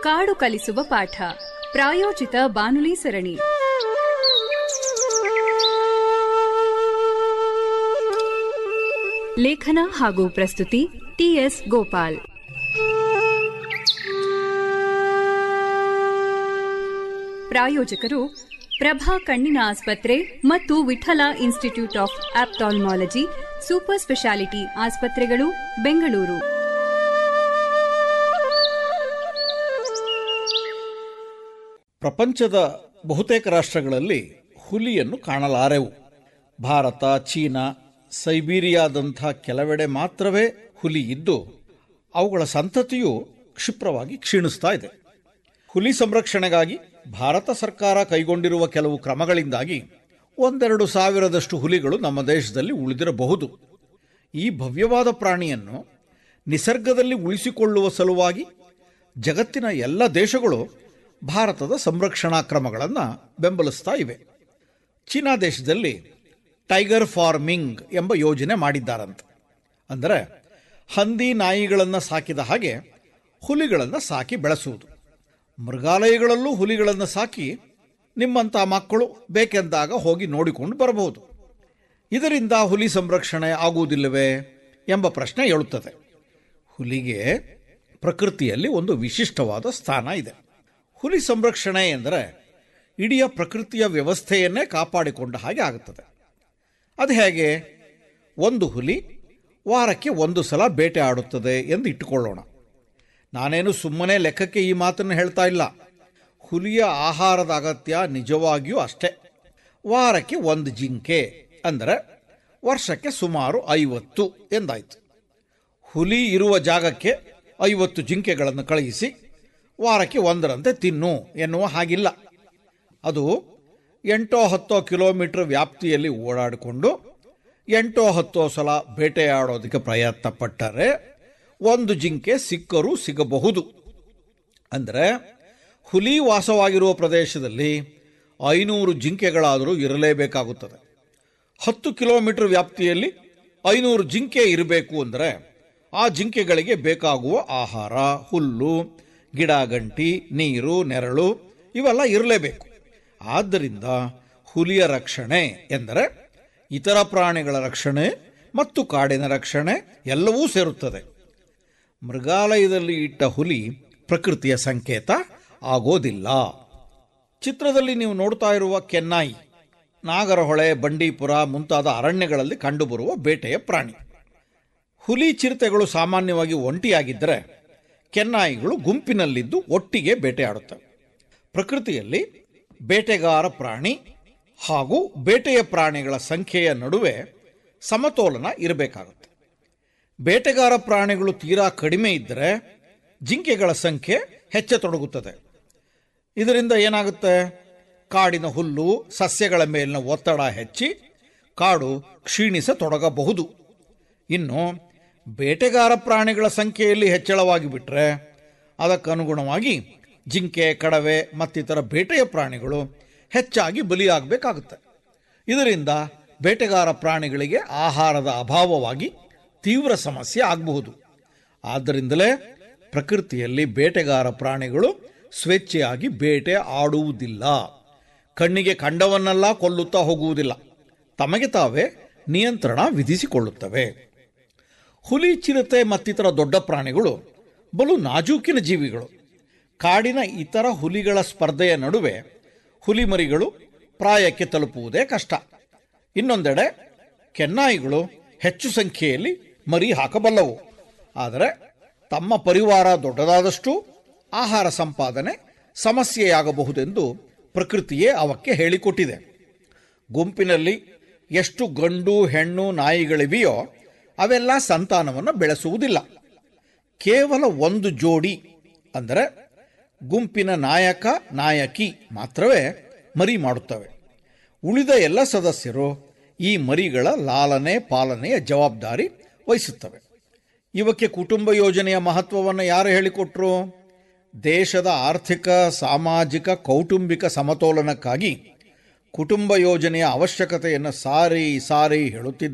ಕಾಡು ಕಲಿಸುವ ಪಾಠ ಪ್ರಾಯೋಜಿತ ಬಾನುಲಿ ಸರಣಿ ಲೇಖನ ಹಾಗೂ ಪ್ರಸ್ತುತಿ ಟಿಎಸ್ ಗೋಪಾಲ್ ಪ್ರಾಯೋಜಕರು ಪ್ರಭಾ ಕಣ್ಣಿನ ಆಸ್ಪತ್ರೆ ಮತ್ತು Vittala institute of ophthalmology super speciality ಆಸ್ಪತ್ರೆಗಳು ಬೆಂಗಳೂರು ಪ್ರಪಂಚದ ಬಹುತೇಕ ರಾಷ್ಟ್ರಗಳಲ್ಲಿ ಹುಲಿಯನ್ನು ಕಾಣಲಾರೆವು ಭಾರತ ಚೀನಾ ಸೈಬೀರಿಯಾದಂಥ ಕೆಲವೆಡೆ ಮಾತ್ರವೇ ಹುಲಿ ಇದ್ದು ಅವುಗಳ ಸಂತತಿಯು ಕ್ಷಿಪ್ರವಾಗಿ ಕ್ಷೀಣಿಸ್ತಾ ಇದೆ ಹುಲಿ ಸಂರಕ್ಷಣೆಗಾಗಿ ಭಾರತ ಸರ್ಕಾರ ಕೈಗೊಂಡಿರುವ ಕೆಲವು ಕ್ರಮಗಳಿಂದಾಗಿ ಒಂದೆರಡು ಸಾವಿರದಷ್ಟು ಹುಲಿಗಳು ನಮ್ಮ ದೇಶದಲ್ಲಿ ಉಳಿದಿರಬಹುದು ಈ ಭವ್ಯವಾದ ಪ್ರಾಣಿಯನ್ನು ನಿಸರ್ಗದಲ್ಲಿ ಉಳಿಸಿಕೊಳ್ಳುವ ಸಲುವಾಗಿ ಜಗತ್ತಿನ ಎಲ್ಲ ದೇಶಗಳು ಭಾರತದ ಸಂರಕ್ಷಣಾ ಕ್ರಮಗಳನ್ನು ಬೆಂಬಲಿಸ್ತಾ ಇವೆ ಚೀನಾ ದೇಶದಲ್ಲಿ ಟೈಗರ್ ಫಾರ್ಮಿಂಗ್ ಎಂಬ ಯೋಜನೆ ಮಾಡಿದ್ದಾರಂತೆ ಅಂದರೆ ಹಂದಿ ನಾಯಿಗಳನ್ನು ಸಾಕಿದ ಹಾಗೆ ಹುಲಿಗಳನ್ನು ಸಾಕಿ ಬೆಳೆಸುವುದು ಮೃಗಾಲಯಗಳಲ್ಲೂ ಹುಲಿಗಳನ್ನು ಸಾಕಿ ನಿಮ್ಮಂಥ ಮಕ್ಕಳು ಬೇಕೆಂದಾಗ ಹೋಗಿ ನೋಡಿಕೊಂಡು ಬರಬಹುದು ಇದರಿಂದ ಹುಲಿ ಸಂರಕ್ಷಣೆ ಆಗುವುದಿಲ್ಲವೇ ಎಂಬ ಪ್ರಶ್ನೆ ಏಳುತ್ತದೆ ಹುಲಿಗೆ ಪ್ರಕೃತಿಯಲ್ಲಿ ಒಂದು ವಿಶಿಷ್ಟವಾದ ಸ್ಥಾನ ಇದೆ ಹುಲಿ ಸಂರಕ್ಷಣೆ ಎಂದರೆ ಇಡೀ ಪ್ರಕೃತಿಯ ವ್ಯವಸ್ಥೆಯನ್ನೇ ಕಾಪಾಡಿಕೊಂಡ ಹಾಗೆ ಆಗುತ್ತದೆ ಅದು ಹೇಗೆ ಒಂದು ಹುಲಿ ವಾರಕ್ಕೆ ಒಂದು ಸಲ ಬೇಟೆ ಆಡುತ್ತದೆ ಎಂದು ಇಟ್ಟುಕೊಳ್ಳೋಣ ನಾನೇನು ಸುಮ್ಮನೆ ಲೆಕ್ಕಕ್ಕೆ ಈ ಮಾತನ್ನು ಹೇಳ್ತಾ ಇಲ್ಲ ಹುಲಿಯ ಆಹಾರದ ಅಗತ್ಯ ನಿಜವಾಗಿಯೂ ಅಷ್ಟೇ ವಾರಕ್ಕೆ ಒಂದು ಜಿಂಕೆ ಅಂದರೆ ವರ್ಷಕ್ಕೆ ಸುಮಾರು ಐವತ್ತು ಎಂದಾಯಿತು ಹುಲಿ ಇರುವ ಜಾಗಕ್ಕೆ ಐವತ್ತು ಜಿಂಕೆಗಳನ್ನು ಕಳುಹಿಸಿ ವಾರಕ್ಕೆ ಒಂದರಂತೆ ತಿನ್ನು ಎನ್ನುವ ಹಾಗಿಲ್ಲ ಅದು ಎಂಟೋ ಹತ್ತೋ ಕಿಲೋಮೀಟರ್ ವ್ಯಾಪ್ತಿಯಲ್ಲಿ ಓಡಾಡಿಕೊಂಡು ಎಂಟೋ ಹತ್ತೋ ಸಲ ಬೇಟೆಯಾಡೋದಕ್ಕೆ ಪ್ರಯತ್ನ ಪಟ್ಟರೆ ಒಂದು ಜಿಂಕೆ ಸಿಕ್ಕರೂ ಸಿಗಬಹುದು ಅಂದರೆ ಹುಲಿ ವಾಸವಾಗಿರುವ ಪ್ರದೇಶದಲ್ಲಿ ಐನೂರು ಜಿಂಕೆಗಳಾದರೂ ಇರಲೇಬೇಕಾಗುತ್ತದೆ ಹತ್ತು ಕಿಲೋಮೀಟರ್ ವ್ಯಾಪ್ತಿಯಲ್ಲಿ ಐನೂರು ಜಿಂಕೆ ಇರಬೇಕು ಅಂದರೆ ಆ ಜಿಂಕೆಗಳಿಗೆ ಬೇಕಾಗುವ ಆಹಾರ ಹುಲ್ಲು ಗಿಡಗಂಟಿ ನೀರು ನೆರಳು ಇವೆಲ್ಲ ಇರಲೇಬೇಕು ಆದ್ದರಿಂದ ಹುಲಿಯ ರಕ್ಷಣೆ ಎಂದರೆ ಇತರ ಪ್ರಾಣಿಗಳ ರಕ್ಷಣೆ ಮತ್ತು ಕಾಡಿನ ರಕ್ಷಣೆ ಎಲ್ಲವೂ ಸೇರುತ್ತದೆ ಮೃಗಾಲಯದಲ್ಲಿ ಇಟ್ಟ ಹುಲಿ ಪ್ರಕೃತಿಯ ಸಂಕೇತ ಆಗೋದಿಲ್ಲ ಚಿತ್ರದಲ್ಲಿ ನೀವು ನೋಡ್ತಾ ಇರುವ ಕೆನ್ನಾಯಿ ನಾಗರಹೊಳೆ ಬಂಡೀಪುರ ಮುಂತಾದ ಅರಣ್ಯಗಳಲ್ಲಿ ಕಂಡುಬರುವ ಬೇಟೆಯ ಪ್ರಾಣಿ ಹುಲಿ ಚಿರತೆಗಳು ಸಾಮಾನ್ಯವಾಗಿ ಒಂಟಿಯಾಗಿದ್ದರೆ ಕೆನ್ನಾಯಿಗಳು ಗುಂಪಿನಲ್ಲಿದ್ದು ಒಟ್ಟಿಗೆ ಬೇಟೆಯಾಡುತ್ತವೆ ಪ್ರಕೃತಿಯಲ್ಲಿ ಬೇಟೆಗಾರ ಪ್ರಾಣಿ ಹಾಗೂ ಬೇಟೆಯ ಪ್ರಾಣಿಗಳ ಸಂಖ್ಯೆಯ ನಡುವೆ ಸಮತೋಲನ ಇರಬೇಕಾಗುತ್ತೆ ಬೇಟೆಗಾರ ಪ್ರಾಣಿಗಳು ತೀರಾ ಕಡಿಮೆ ಇದ್ದರೆ ಜಿಂಕೆಗಳ ಸಂಖ್ಯೆ ಹೆಚ್ಚತೊಡಗುತ್ತದೆ ಇದರಿಂದ ಏನಾಗುತ್ತೆ ಕಾಡಿನ ಹುಲ್ಲು ಸಸ್ಯಗಳ ಮೇಲಿನ ಒತ್ತಡ ಹೆಚ್ಚಿ ಕಾಡು ಕ್ಷೀಣಿಸತೊಡಗಬಹುದು ಇನ್ನು ಬೇಟೆಗಾರ ಪ್ರಾಣಿಗಳ ಸಂಖ್ಯೆಯಲ್ಲಿ ಹೆಚ್ಚಳವಾಗಿ ಬಿಟ್ಟರೆ ಅದಕ್ಕನುಗುಣವಾಗಿ ಜಿಂಕೆ ಕಡವೆ ಮತ್ತಿತರ ಬೇಟೆಯ ಪ್ರಾಣಿಗಳು ಹೆಚ್ಚಾಗಿ ಬಲಿಯಾಗಬೇಕಾಗುತ್ತೆ ಇದರಿಂದ ಬೇಟೆಗಾರ ಪ್ರಾಣಿಗಳಿಗೆ ಆಹಾರದ ಅಭಾವವಾಗಿ ತೀವ್ರ ಸಮಸ್ಯೆ ಆಗಬಹುದು ಆದ್ದರಿಂದಲೇ ಪ್ರಕೃತಿಯಲ್ಲಿ ಬೇಟೆಗಾರ ಪ್ರಾಣಿಗಳು ಸ್ವೇಚ್ಛೆಯಾಗಿ ಬೇಟೆ ಆಡುವುದಿಲ್ಲ ಕಣ್ಣಿಗೆ ಕಂಡವನ್ನೆಲ್ಲ ಕೊಲ್ಲುತ್ತಾ ಹೋಗುವುದಿಲ್ಲ ತಮಗೆ ತಾವೇ ನಿಯಂತ್ರಣ ವಿಧಿಸಿಕೊಳ್ಳುತ್ತವೆ ಹುಲಿ ಚಿರತೆ ಮತ್ತಿತರ ದೊಡ್ಡ ಪ್ರಾಣಿಗಳು ಬಲು ನಾಜೂಕಿನ ಜೀವಿಗಳು ಕಾಡಿನ ಇತರ ಹುಲಿಗಳ ಸ್ಪರ್ಧೆಯ ನಡುವೆ ಹುಲಿಮರಿಗಳು ಪ್ರಾಯಕ್ಕೆ ತಲುಪುವುದೇ ಕಷ್ಟ ಇನ್ನೊಂದೆಡೆ ಕೆನ್ನಾಯಿಗಳು ಹೆಚ್ಚು ಸಂಖ್ಯೆಯಲ್ಲಿ ಮರಿ ಹಾಕಬಲ್ಲವು ಆದರೆ ತಮ್ಮ ಪರಿವಾರ ದೊಡ್ಡದಾದಷ್ಟು ಆಹಾರ ಸಂಪಾದನೆ ಸಮಸ್ಯೆಯಾಗಬಹುದೆಂದು ಪ್ರಕೃತಿಯೇ ಅವಕ್ಕೆ ಹೇಳಿಕೊಟ್ಟಿದೆ ಗುಂಪಿನಲ್ಲಿ ಎಷ್ಟು ಗಂಡು ಹೆಣ್ಣು ನಾಯಿಗಳಿವೆಯೋ ಅವೆಲ್ಲ ಸಂತಾನವನ್ನು ಬೆಳೆಸುವುದಿಲ್ಲ ಕೇವಲ ಒಂದು ಜೋಡಿ ಅಂದರೆ ಗುಂಪಿನ ನಾಯಕ ನಾಯಕಿ ಮಾತ್ರವೇ ಮರಿ ಮಾಡುತ್ತವೆ ಉಳಿದ ಎಲ್ಲ ಸದಸ್ಯರು ಈ ಮರಿಗಳ ಲಾಲನೆ ಪಾಲನೆಯ ಜವಾಬ್ದಾರಿ ವಹಿಸುತ್ತವೆ ಇವಕ್ಕೆ ಕುಟುಂಬ ಯೋಜನೆಯ ಮಹತ್ವವನ್ನು ಯಾರು ಹೇಳಿಕೊಟ್ರು ದೇಶದ ಆರ್ಥಿಕ ಸಾಮಾಜಿಕ ಕೌಟುಂಬಿಕ ಸಮತೋಲನಕ್ಕಾಗಿ ಕುಟುಂಬ ಯೋಜನೆಯ ಅವಶ್ಯಕತೆಯನ್ನು ಸಾರಿ ಸಾರಿ ಹೇಳುತ್ತಿದ್ದ